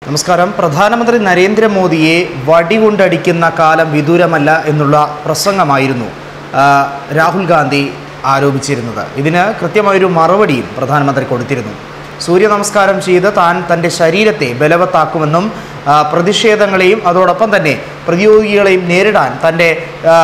നമസ്കാരം പ്രധാനമന്ത്രി നരേന്ദ്രമോദിയെ വടികൊണ്ടടിക്കുന്ന കാലം വിദൂരമല്ല എന്നുള്ള പ്രസംഗമായിരുന്നു ആ, രാഹുൽ ഗാന്ധി ആരോപിച്ചിരുന്നത് ഇതിന് കൃത്യമായൊരു മറുപടിയും പ്രധാനമന്ത്രി കൊടുത്തിരുന്നു സൂര്യ നമസ്കാരം ചെയ്ത് താൻ തൻ്റെ ശരീരത്തെ ബലവത്താക്കുമെന്നും ആ, പ്രതിഷേധങ്ങളെയും അതോടൊപ്പം തന്നെ പ്രതിയോഗികളെയും നേരിടാൻ തൻ്റെ ആ,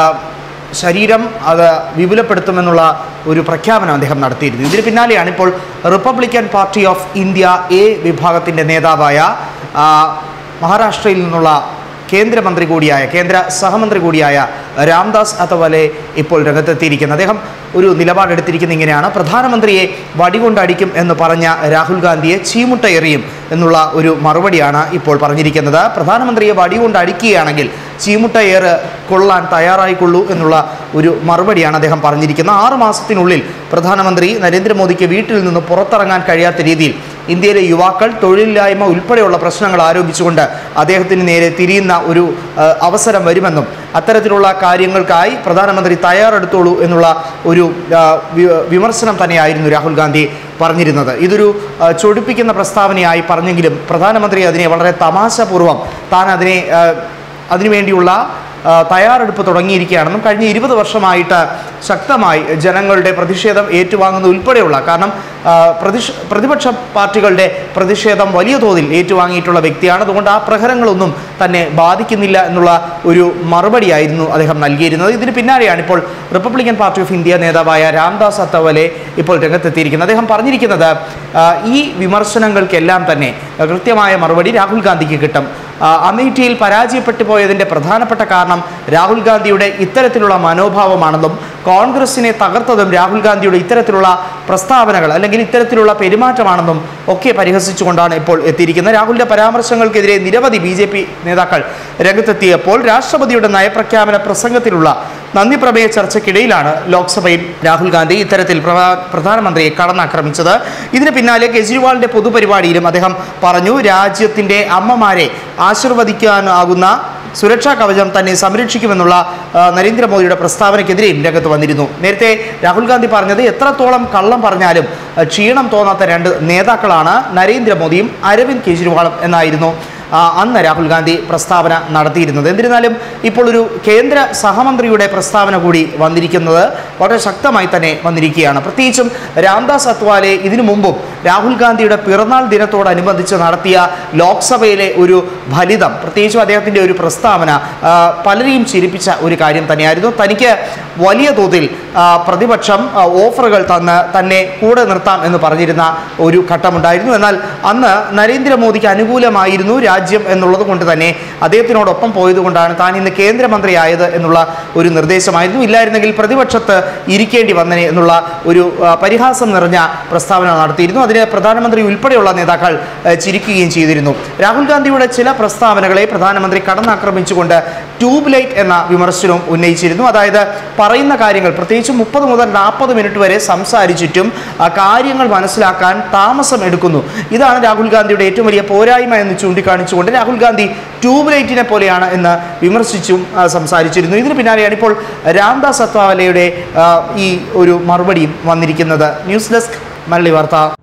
ശരീരം അത് വിപുലപ്പെടുത്തുമെന്നുള്ള ഒരു പ്രഖ്യാപനം അദ്ദേഹം നടത്തിയിരുന്നു ഇതിന് പിന്നാലെയാണ് ഇപ്പോൾ Republican Party of India A വിഭാഗത്തിൻ്റെ നേതാവായ ആ, മഹാരാഷ്ട്രയിൽ നിന്നുള്ള കേന്ദ്രമന്ത്രി കൂടിയായ കേന്ദ്ര സഹമന്ത്രി കൂടിയായ രാംദാസ് അത്തവലെ ഇപ്പോൾ രംഗത്തെത്തിയിരിക്കുന്നത് അദ്ദേഹം ഒരു നിലപാടെടുത്തിരിക്കുന്ന ഇങ്ങനെയാണ് പ്രധാനമന്ത്രിയെ വടികൊണ്ട് അടിക്കും എന്ന് പറഞ്ഞ രാഹുൽ ഗാന്ധിയെ ചീമുട്ട എറിയും എന്നുള്ള ഒരു മറുപടിയാണ് ഇപ്പോൾ പറഞ്ഞിരിക്കുന്നത് പ്രധാനമന്ത്രിയെ വടികൊണ്ട് അടിക്കുകയാണെങ്കിൽ ചീമുട്ട ഏറ് കൊള്ളാൻ തയ്യാറായിക്കൊള്ളൂ എന്നുള്ള ഒരു മറുപടിയാണ് അദ്ദേഹം പറഞ്ഞിരിക്കുന്നത് ആറ് മാസത്തിനുള്ളിൽ പ്രധാനമന്ത്രി നരേന്ദ്രമോദിക്ക് വീട്ടിൽ നിന്ന് പുറത്തിറങ്ങാൻ കഴിയാത്ത രീതിയിൽ ഇന്ത്യയിലെ യുവാക്കൾ തൊഴിലില്ലായ്മ ഉൾപ്പെടെയുള്ള പ്രശ്നങ്ങൾ ആരോപിച്ചുകൊണ്ട് അദ്ദേഹത്തിന് നേരെ തിരിയുന്ന ഒരു ആ, അവസരം വരുമെന്നും അത്തരത്തിലുള്ള കാര്യങ്ങൾക്കായി പ്രധാനമന്ത്രി തയ്യാറെടുത്തോളൂ എന്നുള്ള ഒരു ആ, വി- വിമർശനം തന്നെയായിരുന്നു രാഹുൽ ഗാന്ധി പറഞ്ഞിരുന്നത് ഇതൊരു ആ, ചൊടിപ്പിക്കുന്ന പ്രസ്താവനയായി പറഞ്ഞെങ്കിലും പ്രധാനമന്ത്രി അതിനെ വളരെ തമാശപൂർവ്വം താൻ അതിനെ ആ, അതിനുവേണ്ടിയുള്ള ആ, തയ്യാറെടുപ്പ് തുടങ്ങിയിരിക്കുകയാണെന്നും കഴിഞ്ഞ ഇരുപത് വർഷമായിട്ട് ശക്തമായി ജനങ്ങളുടെ പ്രതിഷേധം ഏറ്റുവാങ്ങുന്ന ഉൾപ്പെടെയുള്ള കാരണം ആ, പ്രതിഷ പ്രതിപക്ഷ പാർട്ടികളുടെ പ്രതിഷേധം വലിയ തോതിൽ ഏറ്റുവാങ്ങിയിട്ടുള്ള വ്യക്തിയാണ് അതുകൊണ്ട് ആ പ്രഹരങ്ങളൊന്നും തന്നെ ബാധിക്കുന്നില്ല എന്നുള്ള ഒരു മറുപടിയായിരുന്നു അദ്ദേഹം നൽകിയിരുന്നത് ഇതിന് പിന്നാലെയാണ് ഇപ്പോൾ റിപ്പബ്ലിക്കൻ പാർട്ടി ഓഫ് ഇന്ത്യ നേതാവായ രാംദാസ് അത്തവലെ ഇപ്പോൾ രംഗത്തെത്തിയിരിക്കുന്നത് അദ്ദേഹം പറഞ്ഞിരിക്കുന്നത് ആ, ഈ വിമർശനങ്ങൾക്കെല്ലാം തന്നെ കൃത്യമായ മറുപടി രാഹുൽ ഗാന്ധിക്ക് കിട്ടും ആ, അമേഠിയിൽ പരാജയപ്പെട്ടു പോയതിൻ്റെ പ്രധാനപ്പെട്ട കാരണം രാഹുൽ ഗാന്ധിയുടെ ഇത്തരത്തിലുള്ള മനോഭാവമാണെന്നും കോൺഗ്രസിനെ തകർത്തതും രാഹുൽ ഗാന്ധിയുടെ ഇത്തരത്തിലുള്ള പ്രസ്താവനകൾ അല്ലെങ്കിൽ ഇത്തരത്തിലുള്ള പെരുമാറ്റമാണെന്നും ഒക്കെ പരിഹസിച്ചുകൊണ്ടാണ് ഇപ്പോൾ എത്തിയിരിക്കുന്നത് രാഹുലിന്റെ പരാമർശങ്ങൾക്കെതിരെ നിരവധി ബി ജെ പി നേതാക്കൾ രംഗത്തെത്തിയപ്പോൾ രാഷ്ട്രപതിയുടെ നയപ്രഖ്യാപന പ്രസംഗത്തിലുള്ള നന്ദി പ്രമേയ ചർച്ചയ്ക്കിടയിലാണ് ലോക്സഭയിൽ രാഹുൽ ഗാന്ധി ഇത്തരത്തിൽ പ്രധാ- പ്രധാനമന്ത്രിയെ കടന്നാക്രമിച്ചത് ഇതിന് പിന്നാലെ കെജ്രിവാളിന്റെ പൊതുപരിപാടിയിലും അദ്ദേഹം പറഞ്ഞു രാജ്യത്തിന്റെ അമ്മമാരെ ആശീർവദിക്കാനാകുന്ന സുരക്ഷാ കവചം തന്നെ സംരക്ഷിക്കുമെന്നുള്ള ആ, നരേന്ദ്രമോദിയുടെ പ്രസ്താവനയ്ക്കെതിരെയും രംഗത്ത് വന്നിരുന്നു നേരത്തെ രാഹുൽ ഗാന്ധി പറഞ്ഞത് എത്രത്തോളം കള്ളം പറഞ്ഞാലും ആ, ക്ഷീണം തോന്നാത്ത രണ്ട് നേതാക്കളാണ് നരേന്ദ്രമോദിയും അരവിന്ദ് കെജ്രിവാളും എന്നായിരുന്നു ആ, അന്ന് രാഹുൽ ഗാന്ധി പ്രസ്താവന നടത്തിയിരുന്നത് എന്നിരുന്നാലും ഇപ്പോൾ ഒരു കേന്ദ്ര സഹമന്ത്രിയുടെ പ്രസ്താവന കൂടി വന്നിരിക്കുന്നത് വളരെ ശക്തമായി തന്നെ വന്നിരിക്കുകയാണ് പ്രത്യേകിച്ചും രാംദാസ് അത്വാലെ ഇതിനു മുമ്പും രാഹുൽ ഗാന്ധിയുടെ പിറന്നാൾ ദിനത്തോടനുബന്ധിച്ച് നടത്തിയ ലോക്സഭയിലെ ഒരു ഫലിതം പ്രത്യേകിച്ചും അദ്ദേഹത്തിൻ്റെ ഒരു പ്രസ്താവന ആ, പലരെയും ചിരിപ്പിച്ച ഒരു കാര്യം തന്നെയായിരുന്നു തനിക്ക് വലിയ തോതിൽ ആ, പ്രതിപക്ഷം ആ, ഓഫറുകൾ തന്ന് തന്നെ കൂടെ നിർത്താം എന്ന് പറഞ്ഞിരുന്ന ഒരു ഘട്ടമുണ്ടായിരുന്നു എന്നാൽ അന്ന് നരേന്ദ്രമോദിക്ക് അനുകൂലമായിരുന്നു രാജ്യം എന്നുള്ളത് കൊണ്ട് തന്നെ അദ്ദേഹത്തിനോടൊപ്പം പോയതുകൊണ്ടാണ് താൻ ഇന്ന് കേന്ദ്രമന്ത്രിയായത് എന്നുള്ള ഒരു നിർദ്ദേശമായിരുന്നു ഇല്ലായിരുന്നെങ്കിൽ പ്രതിപക്ഷത്ത് ഇരിക്കേണ്ടി വന്നനെ എന്നുള്ള ഒരു ആ, പരിഹാസം നിറഞ്ഞ പ്രസ്താവന നടത്തിയിരുന്നു അതിന് പ്രധാനമന്ത്രി ഉൾപ്പെടെയുള്ള നേതാക്കൾ ആ, ചിരിക്കുകയും ചെയ്തിരുന്നു രാഹുൽ ഗാന്ധിയുടെ ചില പ്രസ്താവനകളെ പ്രധാനമന്ത്രി കടന്നാക്രമിച്ചുകൊണ്ട് ട്യൂബ് ലൈറ്റ് എന്ന വിമർശനവും ഉന്നയിച്ചിരുന്നു അതായത് പറയുന്ന കാര്യങ്ങൾ പ്രത്യേകിച്ച് മുപ്പത് മുതൽ നാൽപ്പത് മിനിറ്റ് വരെ സംസാരിച്ചിട്ടും ആ കാര്യങ്ങൾ മനസ്സിലാക്കാൻ താമസം എടുക്കുന്നു ഇതാണ് രാഹുൽ ഗാന്ധിയുടെ ഏറ്റവും വലിയ പോരായ്മ എന്ന് ചൂണ്ടിക്കാണിച്ചുകൊണ്ട് രാഹുൽ ഗാന്ധി ട്യൂബ് ലൈറ്റിനെ പോലെയാണ് എന്ന് വിമർശിച്ചും ആ, സംസാരിച്ചിരുന്നു ഇതിന് പിന്നാലെയാണ് ഇപ്പോൾ രാംദാസ് അത്വാലയുടെ ആ, ഈ ഒരു മറുപടിയും വന്നിരിക്കുന്നത് ന്യൂസ് ഡെസ്ക് മലയാളി വാർത്ത